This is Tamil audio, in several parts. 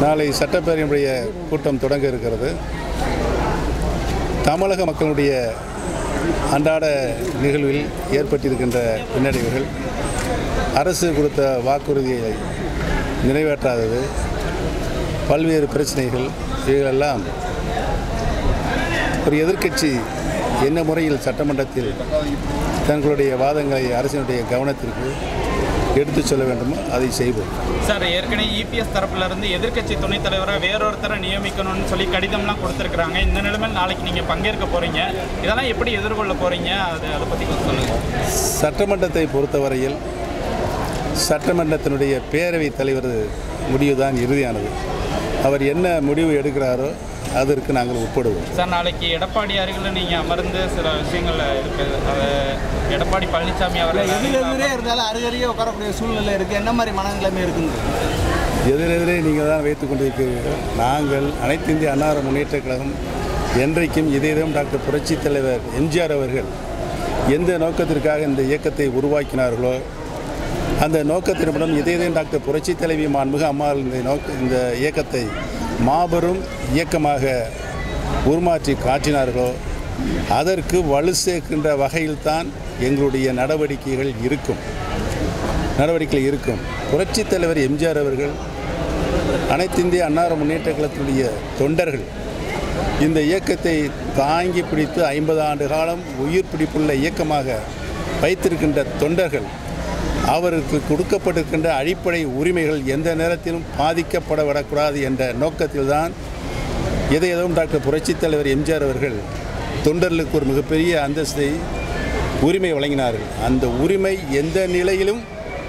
நாளை சட்டப்பேரவையினுடைய கூட்டம் தொடங்க இருக்கிறது தமிழக மக்களுடைய அன்றாட நிகழ்வில் ஏற்பட்டிருக்கின்ற பின்னடைவுகள் அரசு கொடுத்த வாக்குறுதியை நிறைவேற்றாதது பல்வேறு பிரச்சனைகள் இவைகளெல்லாம் ஒரு எதிர்க்கட்சி என்ன முறையில் சட்டமன்றத்தில் தங்களுடைய வாதங்களை அரசினுடைய கவனத்திற்கு எடுத்துச் சொல்ல வேண்டுமோ அதை செய்வோம் சார் ஏற்கனவே இபிஎஸ் தரப்புல இருந்து எதிர்க்கட்சி துணைத் தலைவரை வேறொருத்தரை நியமிக்கணும்னு சொல்லி கடிதம்லாம் கொடுத்துருக்காங்க இந்த நிலைமையில் நாளைக்கு நீங்கள் பங்கேற்க போறீங்க இதெல்லாம் எப்படி எதிர்கொள்ள போறீங்க அது அதை பற்றி கொஞ்சம் சொல்லுங்க சட்டமன்றத்தை பொறுத்தவரையில் சட்டமன்றத்தினுடைய பேரவைத் தலைவர் முடிவுதான் இறுதியானது அவர் என்ன முடிவு எடுக்கிறாரோ அதற்கு நாங்கள் ஒப்பிடுவோம் சார் நாளைக்கு எடப்பாடியார்கள் நீங்கள் அமர்ந்து சில விஷயங்கள் இருக்குது அதை எடப்பாடி பழனிசாமி எதிர் எதிரே அவர்கள் இருந்தாலும் அருகருகே உட்காரக்கூடிய சூழ்நிலை இருக்குது என்ன மாதிரி மனநிலைமை இருக்குங்க எதிரெதிரே நீங்கள் தான் வைத்துக் கொண்டிருக்கிறீர்கள் நாங்கள் அனைத்து இந்திய அன்னார முன்னேற்றக் கழகம் என்றைக்கும் இதேதும் டாக்டர் புரட்சித் தலைவர் எம்ஜிஆர் அவர்கள் எந்த நோக்கத்திற்காக இந்த இயக்கத்தை உருவாக்கினார்களோ அந்த நோக்கத்தின்படம் இதேதும் டாக்டர் புரட்சித் தலைவி மாண்புக அம்மா இந்த நோக்க இந்த இயக்கத்தை மாபெரும் இயக்கமாக உருமாற்றி காட்டினார்களோ அதற்கு வலு சேர்க்கின்ற வகையில்தான் எங்களுடைய நடவடிக்கைகள் இருக்கும் நடவடிக்கைகள் இருக்கும் புரட்சித் தலைவர் எம்ஜிஆர் அவர்கள் அனைத்து இந்திய அன்னார முன்னேற்ற கழகத்தினுடைய தொண்டர்கள் இந்த இயக்கத்தை தாங்கி பிடித்து ஐம்பது ஆண்டு காலம் உயிர் பிடிப்புள்ள இயக்கமாக வைத்திருக்கின்ற தொண்டர்கள் அவருக்கு கொடுக்கப்பட்டிருக்கின்ற அடிப்படை உரிமைகள் எந்த நேரத்திலும் பாதிக்கப்பட விடக்கூடாது என்ற நோக்கத்தில்தான் எதை எதுவும் டாக்டர் புரட்சித் தலைவர் எம்ஜிஆர் அவர்கள் தொண்டர்களுக்கு ஒரு மிகப்பெரிய அந்தஸ்தை உரிமை வழங்கினார்கள் அந்த உரிமை எந்த நிலையிலும்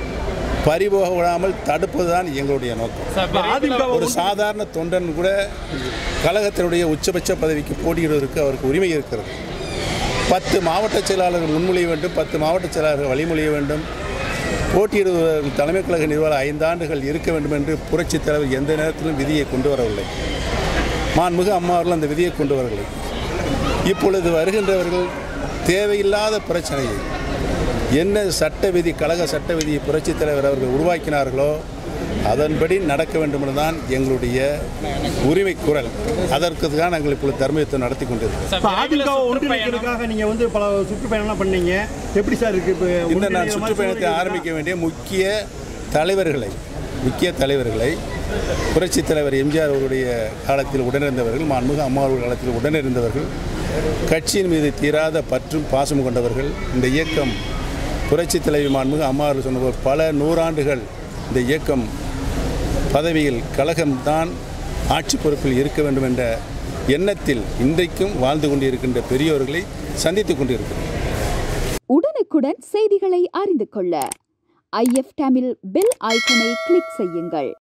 பறிபோக விடாமல் தடுப்பதுதான் எங்களுடைய நோக்கம் சார் விரைவில் ஒரு சாதாரண தொண்டன் கூட கழகத்தினுடைய உச்சபட்ச பதவிக்கு போட்டியிடுவதற்கு அவருக்கு உரிமை இருக்கிறது பத்து மாவட்ட செயலாளர்கள் முன்மொழிய வேண்டும் பத்து மாவட்ட செயலாளர்கள் வழிமொழிய வேண்டும் போட்டியிடுவதற்கு தலைமை கழக நிர்வாகம் ஐந்தாண்டுகள் இருக்க வேண்டும் என்று புரட்சித் தலைவர் எந்த நேரத்திலும் விதியை கொண்டு வரவில்லை மாண்புமிகு அம்மா அவர்கள் அந்த விதியை கொண்டு வரவில்லை இப்பொழுது வருகின்றவர்கள் தேவையில்லாத பிரச்சனையை என்ன சட்ட விதி கழக சட்ட விதியை புரட்சித் தலைவர் அவர்கள் உருவாக்கினார்களோ அதன்படி நடக்க வேண்டும் தான் எங்களுடைய உரிமை குரல் அதற்கு தான் நாங்கள் இப்பொழுது தர்மயுத்தம் நடத்தி கொண்டிருக்கிறோம் சார் இப்போ விரைவில் அதிமுக சுற்றுப்பயணம் ஒன்றிணைக்கிறதுக்காக நீங்க வந்து பல சுற்றுப்பயணம்லாம் பண்ணீங்க எப்படி சார் இருக்கு இப்போ இந்த ஒன்றிணைய நான் மாதிரி சுற்றுப்பயணத்தை சூழ்நிலை ஆரம்பிக்க வேண்டிய முக்கிய தலைவர்களை முக்கிய தலைவர்களை புரட்சித் தலைவர் எம்ஜிஆர் அவருடைய காலத்தில் உடனிருந்தவர்கள் மாண்புமிகு அம்மா அவர்கள் காலத்தில் உடனிருந்தவர்கள் கட்சியின் மீது தீராத பற்றும் பாசம் கொண்டவர்கள் இந்த இயக்கம் புரட்சித் தலைவி மாண்புமிகு அம்மா அவர்கள் சொன்னபோது பல நூறாண்டுகள் இந்த இயக்கம் பதவியில் கழகம்தான் ஆட்சி பொறுப்பில் இருக்க வேண்டும் என்ற எண்ணத்தில் இன்றைக்கும் வாழ்ந்து கொண்டிருக்கின்ற பெரியோர்களை சந்தித்துக் கொண்டிருக்கிறோம் உடனுக்குடன் செய்திகளை அறிந்து கொள்ள ஐஎஃப் தமிழ் பெல் ஐக்கனை கிளிக் செய்யுங்கள்